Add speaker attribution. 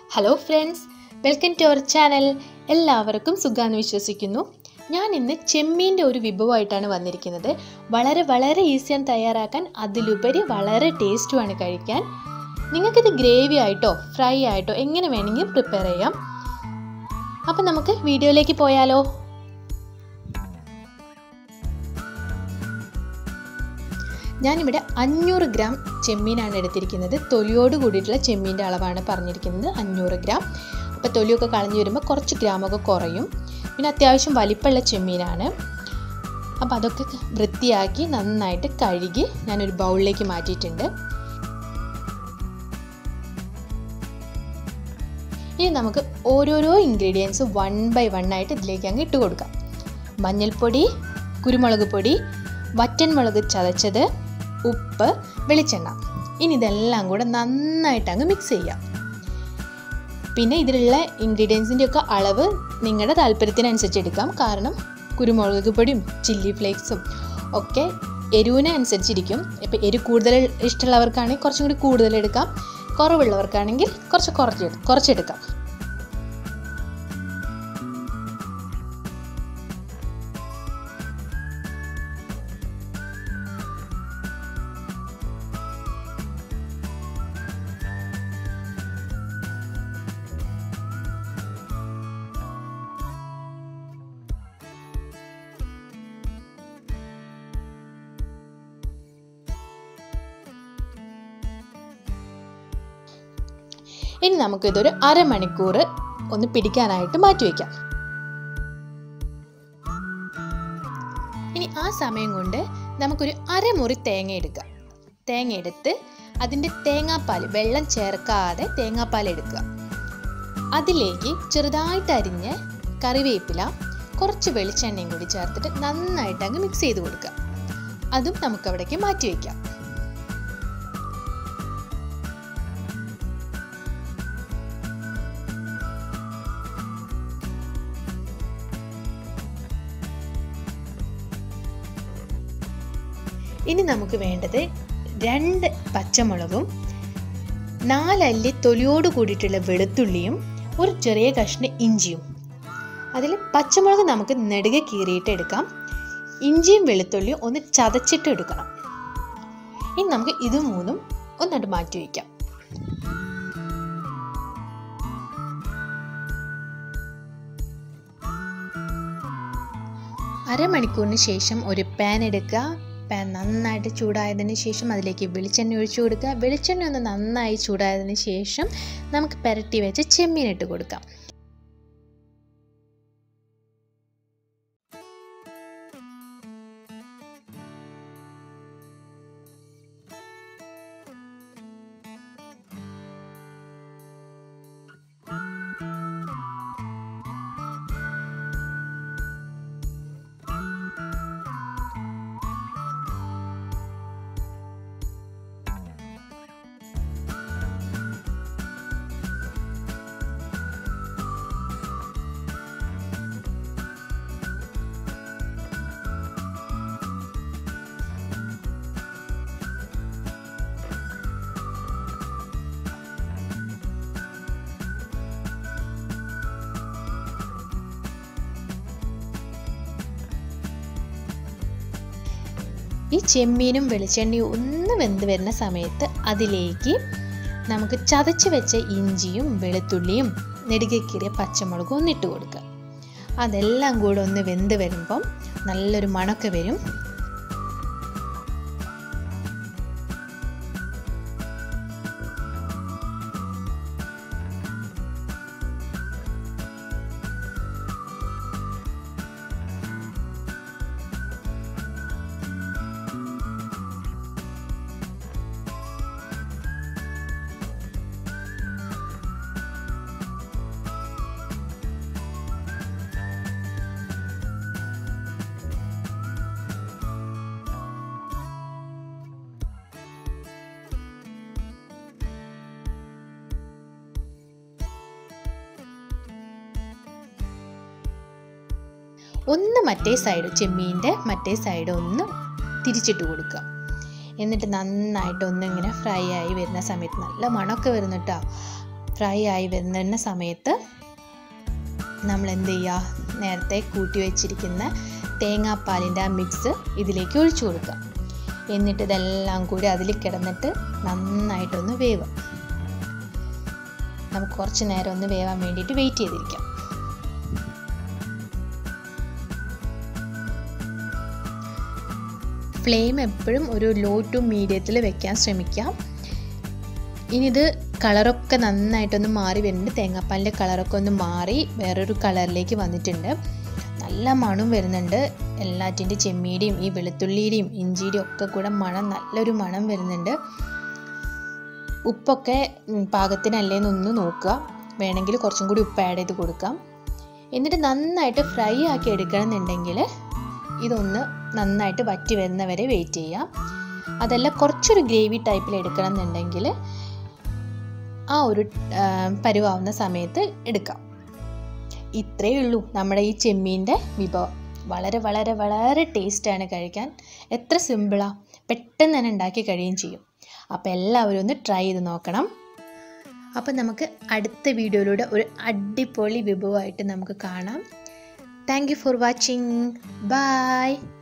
Speaker 1: hello friends welcome to our channel എല്ലാവർക്കും സുഖാന്ന് വിശ്വസിക്കുന്നു ഞാൻ ഇന്ന് ചെമ്മീൻ്റെ ഒരു വിഭവമായിട്ടാണ് വന്നിരിക്കുന്നത് വളരെ വളരെ ഈസിയാണ് തയ്യാറാക്കാൻ അതിലുപരി വളരെ ടേസ്റ്റുമാണ് കഴിക്കാൻ നിങ്ങൾക്കിത് ഗ്രേവി ആയിട്ടോ ഫ്രൈ ആയിട്ടോ എങ്ങനെ വേണമെങ്കിലും പ്രിപ്പയർ ചെയ്യാം അപ്പം നമുക്ക് വീഡിയോയിലേക്ക് പോയാലോ ഞാനിവിടെ അഞ്ഞൂറ് ഗ്രാം ചെമ്മീനാണ് എടുത്തിരിക്കുന്നത് തൊലിയോട് കൂടിയിട്ടുള്ള ചെമ്മീൻ്റെ അളവാണ് പറഞ്ഞിരിക്കുന്നത് അഞ്ഞൂറ് ഗ്രാം അപ്പോൾ തൊലിയൊക്കെ കളഞ്ഞു വരുമ്പോൾ കുറച്ച് ഗ്രാമൊക്കെ കുറയും പിന്നെ അത്യാവശ്യം വലിപ്പമുള്ള ചെമ്മീനാണ് അപ്പോൾ അതൊക്കെ വൃത്തിയാക്കി നന്നായിട്ട് കഴുകി ഞാനൊരു ബൗളിലേക്ക് മാറ്റിയിട്ടുണ്ട് ഇനി നമുക്ക് ഓരോരോ ഇൻഗ്രീഡിയൻസ് വൺ ബൈ വൺ ആയിട്ട് ഇതിലേക്ക് അങ്ങ് ഇട്ട് കൊടുക്കാം മഞ്ഞൾപ്പൊടി കുരുമുളക് പൊടി വറ്റൻമുളക് ചതച്ചത് ഉപ്പ് വെളിച്ചെണ്ണ ഇനി ഇതെല്ലാം കൂടെ നന്നായിട്ട് അങ്ങ് മിക്സ് ചെയ്യാം പിന്നെ ഇതിലുള്ള ഇൻഗ്രീഡിയൻസിൻ്റെ ഒക്കെ അളവ് നിങ്ങളുടെ താല്പര്യത്തിനനുസരിച്ച് എടുക്കാം കാരണം കുരുമുളക് പൊടിയും ചില്ലി ഫ്ലേക്സും ഒക്കെ എരിവിനെ അനുസരിച്ചിരിക്കും ഇപ്പോൾ എരിവ് കൂടുതൽ ഇഷ്ടമുള്ളവർക്കാണെങ്കിൽ കുറച്ചും കൂടി കൂടുതൽ എടുക്കാം കുറവുള്ളവർക്കാണെങ്കിൽ കുറച്ച് കുറച്ച് കുറച്ചെടുക്കാം ഇനി നമുക്കിതൊരു അരമണിക്കൂർ ഒന്ന് പിടിക്കാനായിട്ട് മാറ്റിവെക്കാം ഇനി ആ സമയം കൊണ്ട് നമുക്കൊരു അരമുറി തേങ്ങ എടുക്കാം തേങ്ങ എടുത്ത് അതിൻ്റെ തേങ്ങാപ്പാൽ വെള്ളം ചേർക്കാതെ തേങ്ങാപ്പാൽ എടുക്കുക അതിലേക്ക് ചെറുതായിട്ട് അരിഞ്ഞ് കറിവേപ്പില കുറച്ച് വെളിച്ചെണ്ണയും കൂടി ചേർത്തിട്ട് നന്നായിട്ട് അങ്ങ് മിക്സ് ചെയ്ത് കൊടുക്കുക അതും നമുക്ക് അവിടേക്ക് മാറ്റി വയ്ക്കാം ഇനി നമുക്ക് വേണ്ടത് രണ്ട് പച്ചമുളകും നാലല്ലി തൊലിയോട് കൂടിയിട്ടുള്ള വെളുത്തുള്ളിയും ഒരു ചെറിയ കഷ്ണം ഇഞ്ചിയും അതിൽ പച്ചമുളക് നമുക്ക് നെടുകെ കീറിയിട്ട് എടുക്കാം ഇഞ്ചിയും വെളുത്തുള്ളിയും ഒന്ന് ചതച്ചിട്ട് എടുക്കണം ഇനി നമുക്ക് ഇത് മൂന്നും ഒന്നിട്ട് മാറ്റി വയ്ക്കാം അരമണിക്കൂറിന് ശേഷം ഒരു പാൻ എടുക്കുക പാൻ നന്നായിട്ട് ചൂടായതിന് ശേഷം അതിലേക്ക് വെളിച്ചെണ്ണ ഒഴിച്ചു കൊടുക്കുക വെളിച്ചെണ്ണ ഒന്ന് നന്നായി ചൂടായതിന് ശേഷം നമുക്ക് പുരട്ടി വെച്ച് ചെമ്മീൻ ഇട്ട് കൊടുക്കാം ഈ ചെമ്മീനും വെളിച്ചെണ്ണയും ഒന്ന് വെന്ത് വരുന്ന സമയത്ത് അതിലേക്ക് നമുക്ക് ചതച്ച് വെച്ച ഇഞ്ചിയും വെളുത്തുള്ളിയും നെടുകക്കീറിയ പച്ചമുളകും ഒന്ന് ഇട്ട് കൊടുക്കുക അതെല്ലാം കൂടെ ഒന്ന് വെന്ത് വരുമ്പം നല്ലൊരു മണമൊക്കെ വരും ഒന്ന് മറ്റേ സൈഡ് ചെമ്മീൻ്റെ മറ്റേ സൈഡ് ഒന്ന് തിരിച്ചിട്ട് കൊടുക്കുക എന്നിട്ട് നന്നായിട്ട് ഒന്ന് ഇങ്ങനെ ഫ്രൈ ആയി വരുന്ന സമയത്ത് നല്ല മണമൊക്കെ വരുന്നു കേട്ടോ ഫ്രൈ ആയി വരുന്ന സമയത്ത് നമ്മൾ എന്ത് ചെയ്യുക നേരത്തെ കൂട്ടി വെച്ചിരിക്കുന്ന തേങ്ങാപ്പാലിൻ്റെ ആ മിക്സ് ഇതിലേക്ക് ഒഴിച്ചു കൊടുക്കുക എന്നിട്ട് ഇതെല്ലാം കൂടി അതിൽ കിടന്നിട്ട് നന്നായിട്ടൊന്ന് വേവും നമുക്ക് കുറച്ച് നേരം ഒന്ന് വേവാൻ വേണ്ടിയിട്ട് വെയിറ്റ് ചെയ്തിരിക്കാം ഫ്ലെയിം എപ്പോഴും ഒരു ലോ ടു മീഡിയത്തിൽ വെക്കാൻ ശ്രമിക്കാം ഇനി ഇത് കളറൊക്കെ നന്നായിട്ടൊന്ന് മാറി വരുന്നുണ്ട് തേങ്ങാപ്പാലിൻ്റെ കളറൊക്കെ ഒന്ന് മാറി വേറൊരു കളറിലേക്ക് വന്നിട്ടുണ്ട് നല്ല മണം വരുന്നുണ്ട് എല്ലാറ്റിൻ്റെ ചെമ്മീടിയും ഈ വെളുത്തുള്ളിയുടെയും ഇഞ്ചിയുടെയും ഒക്കെ കൂടെ മണം നല്ലൊരു മണം വരുന്നുണ്ട് ഉപ്പൊക്കെ പാകത്തിനല്ലേന്നൊന്ന് നോക്കുക വേണമെങ്കിൽ കുറച്ചും കൂടി ഉപ്പ് ആഡ് ചെയ്ത് കൊടുക്കാം എന്നിട്ട് നന്നായിട്ട് ഫ്രൈ ആക്കി എടുക്കണമെന്നുണ്ടെങ്കിൽ ഇതൊന്ന് നന്നായിട്ട് വറ്റി വരുന്നവരെ വെയിറ്റ് ചെയ്യാം അതല്ല കുറച്ചൊരു ഗ്രേവി ടൈപ്പിൽ എടുക്കണം എന്നുണ്ടെങ്കിൽ ആ ഒരു പരുവാവുന്ന സമയത്ത് എടുക്കാം ഇത്രയേ ഉള്ളൂ നമ്മുടെ ഈ ചെമ്മീൻ്റെ വിഭവം വളരെ വളരെ വളരെ ടേസ്റ്റാണ് കഴിക്കാൻ എത്ര സിമ്പിളാണ് പെട്ടെന്ന് തന്നെ ഉണ്ടാക്കി കഴിയുകയും ചെയ്യും അപ്പോൾ എല്ലാവരും ഒന്ന് ട്രൈ ചെയ്ത് നോക്കണം അപ്പം നമുക്ക് അടുത്ത വീഡിയോയിലൂടെ ഒരു അടിപൊളി വിഭവമായിട്ട് നമുക്ക് കാണാം thank you for watching by